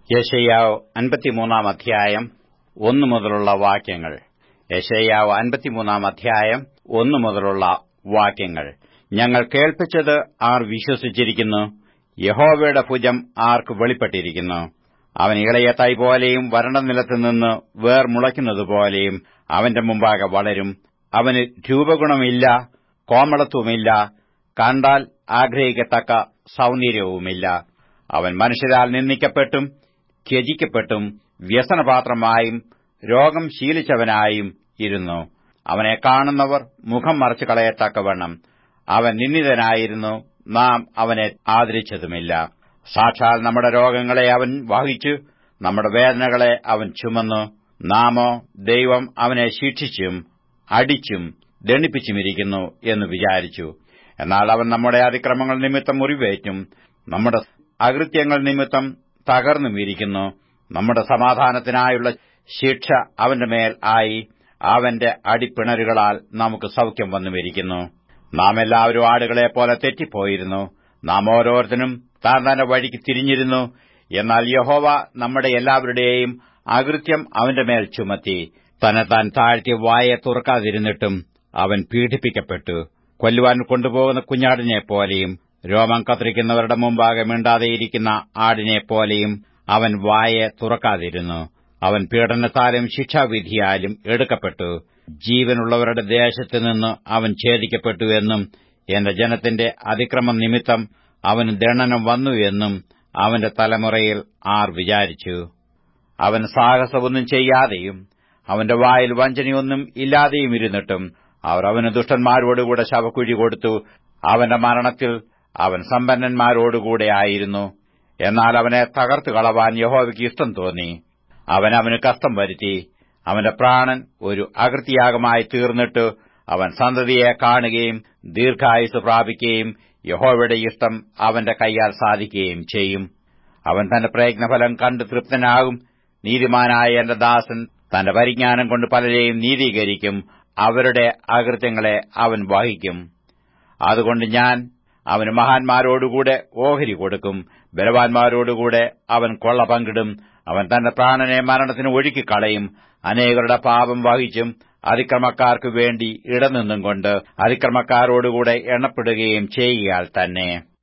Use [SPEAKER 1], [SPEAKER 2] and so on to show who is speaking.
[SPEAKER 1] യശയ്യാവ് അൻപത്തിമൂന്നാം അധ്യായം ഒന്നു മുതലുള്ള വാക്യങ്ങൾ യശയ്യാവ് അൻപത്തിമൂന്നാം അധ്യായം ഒന്നു മുതലുള്ള വാക്യങ്ങൾ ഞങ്ങൾ കേൾപ്പിച്ചത് ആർ വിശ്വസിച്ചിരിക്കുന്നു യഹോവയുടെ ഭുജം ആർക്ക് വെളിപ്പെട്ടിരിക്കുന്നു അവൻ ഇളയ തൈ പോലെയും വരണ്ട നിലത്തുനിന്ന് വേർ മുളയ്ക്കുന്നതുപോലെയും അവന്റെ മുമ്പാകെ വളരും അവന് രൂപഗുണമില്ല കോമളത്വമില്ല കണ്ടാൽ ആഗ്രഹിക്കത്തക്ക സൗന്ദര്യവുമില്ല അവൻ മനുഷ്യരാൽ നിന്ദിക്കപ്പെട്ടും ത്യജിക്കപ്പെട്ടും വ്യസനപാത്രമായും രോഗം ശീലിച്ചവനായും ഇരുന്നു അവനെ കാണുന്നവർ മുഖം മറച്ചു കളയത്തക്കവണ്ണം അവൻ നിന്ദിതനായിരുന്നു നാം അവനെ ആദരിച്ചതുമില്ല സാക്ഷാൽ നമ്മുടെ രോഗങ്ങളെ അവൻ വഹിച്ചു നമ്മുടെ വേദനകളെ അവൻ ചുമന്നു നാമോ ദൈവം അവനെ ശിക്ഷിച്ചും അടിച്ചും ദണ്ഡിപ്പിച്ചുമിരിക്കുന്നു എന്ന് വിചാരിച്ചു എന്നാൽ അവൻ നമ്മുടെ അതിക്രമങ്ങൾ നിമിത്തം മുറിവേറ്റും നമ്മുടെ അകൃത്യങ്ങൾ നിമിത്തം തകർന്നും ഇരിക്കുന്നു നമ്മുടെ സമാധാനത്തിനായുള്ള ശിക്ഷ അവന്റെ മേൽ ആയി അവന്റെ അടിപ്പിണരുകളാൽ നമുക്ക് സൗഖ്യം വന്നുമിരിക്കുന്നു നാം എല്ലാവരും ആടുകളെ പോലെ തെറ്റിപ്പോയിരുന്നു നാം ഓരോരുത്തരും താൻ തന്റെ വഴിക്ക് തിരിഞ്ഞിരുന്നു എന്നാൽ യഹോവ നമ്മുടെ എല്ലാവരുടെയും അകൃത്യം അവന്റെ മേൽ ചുമത്തി തന്നെ താൻ താഴ്ത്തി വായെ തുറക്കാതിരുന്നിട്ടും അവൻ പീഡിപ്പിക്കപ്പെട്ടു കൊല്ലുവാൻ കൊണ്ടുപോകുന്ന കുഞ്ഞാടിനെ പോലെയും രോമം കത്തിരിക്കുന്നവരുടെ മുമ്പാകെ മിണ്ടാതെയിരിക്കുന്ന ആടിനെ പോലെയും അവൻ വായെ തുറക്കാതിരുന്നു അവൻ പീഡനത്താലും ശിക്ഷാവിധിയാലും എടുക്കപ്പെട്ടു ജീവനുള്ളവരുടെ ദേശത്തു നിന്ന് അവൻ ഛേദിക്കപ്പെട്ടു എന്നും എന്റെ ജനത്തിന്റെ അതിക്രമം നിമിത്തം അവന് ദണ്ഡനം വന്നു എന്നും അവന്റെ തലമുറയിൽ ആർ വിചാരിച്ചു അവൻ സാഹസമൊന്നും ചെയ്യാതെയും അവന്റെ വായിൽ വഞ്ചനയൊന്നും ഇല്ലാതെയും ഇരുന്നിട്ടും അവർ അവന് ദുഷ്ടന്മാരോടുകൂടെ ശവക്കുഴി കൊടുത്തു അവന്റെ മരണത്തിൽ അവൻ സമ്പന്നന്മാരോടുകൂടെ ആയിരുന്നു എന്നാൽ അവനെ തകർത്തു കളവാൻ യഹോവയ്ക്ക് ഇഷ്ടം തോന്നി അവൻ അവന് കഷ്ടം വരുത്തി അവന്റെ പ്രാണൻ ഒരു അകൃത്യാഗമായി തീർന്നിട്ട് അവൻ സന്തതിയെ കാണുകയും ദീർഘായുസ് പ്രാപിക്കുകയും യഹോവയുടെ ഇഷ്ടം അവന്റെ കൈയാൽ സാധിക്കുകയും ചെയ്യും അവൻ തന്റെ പ്രയത്നഫലം കണ്ട് തൃപ്തനാകും നീതിമാനായ എന്റെ ദാസൻ തന്റെ പരിജ്ഞാനം കൊണ്ട് പലരെയും നീതീകരിക്കും അവരുടെ അകൃത്യങ്ങളെ അവൻ വഹിക്കും അതുകൊണ്ട് ഞാൻ അവന് മഹാന്മാരോടുകൂടെ ഓഹരി കൊടുക്കും ബലവാന്മാരോടുകൂടെ അവൻ കൊള്ള പങ്കിടും അവൻ തന്റെ പ്രാണനെ മരണത്തിന് ഒഴുക്കിക്കളയും അനേകരുടെ പാപം വഹിച്ചും അതിക്രമക്കാർക്കു വേണ്ടി ഇടനിന്നും കൊണ്ട് അതിക്രമക്കാരോടുകൂടെ എണ്ണപ്പെടുകയും ചെയ്യുകയാൽ തന്നെ